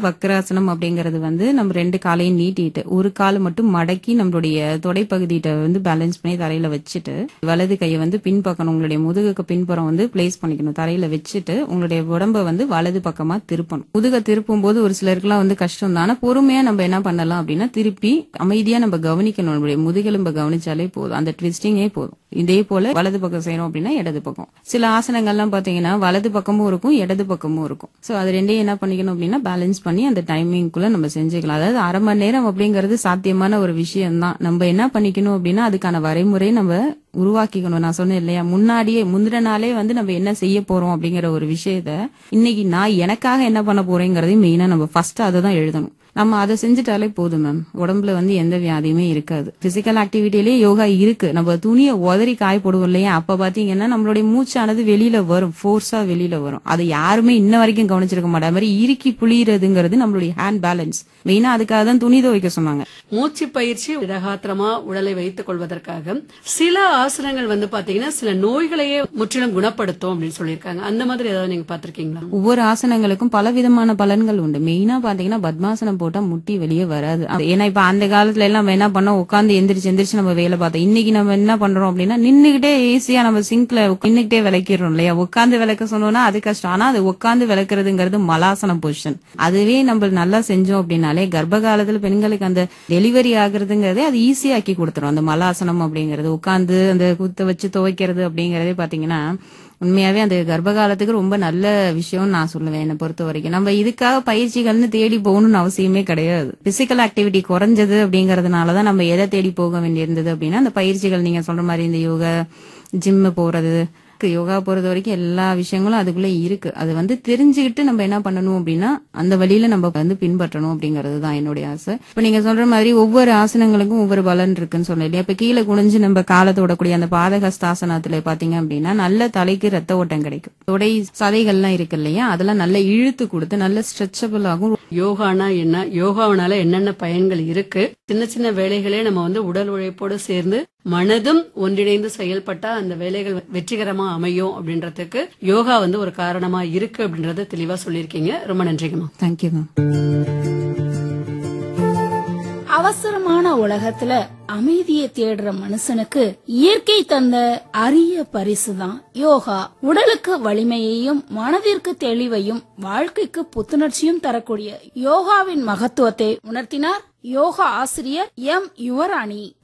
வக்ராசனம் அப்படிங்கறது வந்து நம்ம ரெண்டு காலையும் நீட்டிட்டு ஒரு கால் மட்டும் மடக்கி நம்மளுடைய தொடைப்பகுதியிட்ட வந்து பேலன்ஸ் பண்ணி தரையில வச்சுட்டு வலது கையை வந்து பின்பக்கம் உங்களுடைய முதுகுக்கு பின்புறம் வந்து பிளேஸ் பண்ணிக்கணும் தரையில வச்சுட்டு உங்களுடைய உடம்ப வந்து வலது பக்கமா திருப்பணும் முதுக திருப்பும் போது ஒரு சிலருக்குலாம் வந்து கஷ்டம் தான் ஆனா பொறுமையா நம்ம என்ன பண்ணலாம் அப்படின்னா திருப்பி அமைதியா நம்ம கவனிக்கணும் நம்மளுடைய முதுகெலும்ப கவனிச்சாலே போதும் அந்த ட்விஸ்டிங்கே போதும் இதே போல வலது பக்கம் செய்யறோம் அப்படின்னா இடது பக்கம் சில ஆசனங்கள்லாம் பாத்தீங்கன்னா வலது பக்கமும் இருக்கும் இடது பக்கமும் இருக்கும் சோ அது ரெண்டையும் என்ன பண்ணிக்கணும் அப்படின்னா பேலன்ஸ் பண்ணி அந்த டைமிங்குள்ள நம்ம செஞ்சுக்கலாம் அதாவது அரை மணி நேரம் அப்படிங்கிறது சாத்தியமான ஒரு விஷயம் தான் நம்ம என்ன பண்ணிக்கணும் அப்படின்னா அதுக்கான வரைமுறை நம்ம உருவாக்கிக்கணும் நான் சொன்னேன் இல்லையா முன்னாடியே முந்தின நாளே வந்து நம்ம என்ன செய்ய போறோம் அப்படிங்கிற ஒரு விஷயத்த இன்னைக்கு நான் எனக்காக என்ன பண்ண போறேங்கிறதையும் மெயினா நம்ம ஃபர்ஸ்ட் அதை தான் எழுதணும் நம்ம அதை செஞ்சுட்டாலே போதும் மேம் உடம்புல வந்து எந்த வியாதியுமே இருக்காது பிசிக்கல் ஆக்டிவிட்டிலேயே யோகா இருக்கு நம்ம துணியை உதறி காய போடுவோம் இல்லையா அப்ப பாத்தீங்கன்னா நம்மளுடைய மூச்சானது வெளியில வரும் ஃபோர்ஸா வெளியில வரும் அதை யாருமே இன்ன வரைக்கும் கவனிச்சிருக்க மாட்டாங்க மாதிரி இறுக்கி புளியறதுங்கிறது நம்மளுடைய ஹேண்ட் பேலன்ஸ் மெயினா அதுக்காக தான் துணி துவைக்க சொன்னாங்க மூச்சு பயிற்சி திடகாத்திரமா உடலை வைத்துக் கொள்வதற்காக சில ஆசனங்கள் வந்து பாத்தீங்கன்னா சில நோய்களையே முற்றிலும் குணப்படுத்தும் அப்படின்னு சொல்லியிருக்காங்க அந்த மாதிரி ஏதாவது நீங்க பாத்திருக்கீங்களா ஒவ்வொரு ஆசனங்களுக்கும் பல விதமான பலன்கள் உண்டு மெயினா பாத்தீங்கன்னா பத்மாசனம் போட்டா முட்டி வெளியே வராது அது- ஏன்னா இப்ப அந்த காலத்துல எல்லாம் நம்ம என்ன பண்ணோம் உட்காந்து எந்திரிச்சு எந்திரிச்சு நம்ம வேலை பார்த்தோம் இன்னைக்கு நம்ம என்ன பண்றோம் அப்படின்னா நின்னுகிட்டே ஈஸியா நம்ம சிங்க்ல நின்னுகிட்டே விளக்கிடுறோம் இல்லையா உட்காந்து விளக்க சொன்னோம்னா அது கஷ்டம் ஆனா அது உட்காந்து விளக்குறதுங்கிறது மலாசன பொசிஷன் அதுவே நம்ம நல்லா செஞ்சோம் அப்படின்னாலே கர்ப்ப காலத்துல பெண்களுக்கு அந்த டெலிவரி ஆகுறதுங்கிறதே அது ஈஸியாக்கி கொடுத்துரும் அந்த மலாசனம் அப்படிங்கிறது உட்காந்து அந்த குத்த வச்சு துவைக்கிறது அப்படிங்கறதே பாத்தீங்கன்னா உண்மையாவே அந்த கர்ப்ப காலத்துக்கு ரொம்ப நல்ல விஷயம்னு நான் சொல்லுவேன் என்னை பொறுத்த வரைக்கும் நம்ம இதுக்காக பயிற்சிகள்னு தேடி போகணும்னு அவசியமே கிடையாது பிசிக்கல் ஆக்டிவிட்டி குறைஞ்சது அப்படிங்கறதுனாலதான் நம்ம எதை தேடி போக வேண்டியிருந்தது அப்படின்னா அந்த பயிற்சிகள் நீங்க சொல்ற மாதிரி இந்த யோகா ஜிம்மு போறது யோகா பொறுத்த வரைக்கும் எல்லா விஷயங்களும் அதுக்குள்ள இருக்கு அது வந்து தெரிஞ்சுக்கிட்டு நம்ம என்ன பண்ணணும் அப்படின்னா அந்த வழியில நம்ம வந்து பின்பற்றணும் அப்படிங்கிறது தான் என்னுடைய ஆசை இப்ப நீங்க சொல்ற மாதிரி ஒவ்வொரு ஆசனங்களுக்கும் ஒவ்வொரு பலன் இருக்குன்னு சொன்னேன் இல்லையா இப்ப கீழே குனிஞ்சு நம்ம காலத்தை விடக்கூடிய அந்த பாதகஸ்தாசனத்துல பாத்தீங்க அப்படின்னா நல்ல தலைக்கு ரத்த ஓட்டம் கிடைக்கும் தொடை சதைகள்லாம் இருக்கு இல்லையா அதெல்லாம் நல்ல இழுத்து கொடுத்து நல்ல ஸ்ட்ரெச்சபிள் ஆகும் யோகானா என்ன யோகாவனால என்னென்ன பயன்கள் இருக்கு சின்ன சின்ன வேலைகளே நம்ம வந்து உடல் உழைப்போடு சேர்ந்து மனதும் ஒன்றிணைந்து செயல்பட்டா அந்த வேலைகள் வெற்றிகரமா அமையும் அப்படின்றதுக்கு யோகா வந்து ஒரு காரணமா இருக்கு அப்படின்றத தெளிவா சொல்லியிருக்கீங்க ரொம்ப நன்றிங்கம்மா தேங்க்யூ மேம் அவசரமான உலகத்துல அமைதியை தேடுற மனுஷனுக்கு இயற்கை தந்த அரிய பரிசுதான் யோகா உடலுக்கு வலிமையையும் மனதிற்கு தெளிவையும் வாழ்க்கைக்கு புத்துணர்ச்சியும் தரக்கூடிய யோகாவின் மகத்துவத்தை உணர்த்தினார் யோகா ஆசிரியர் எம் யுவராணி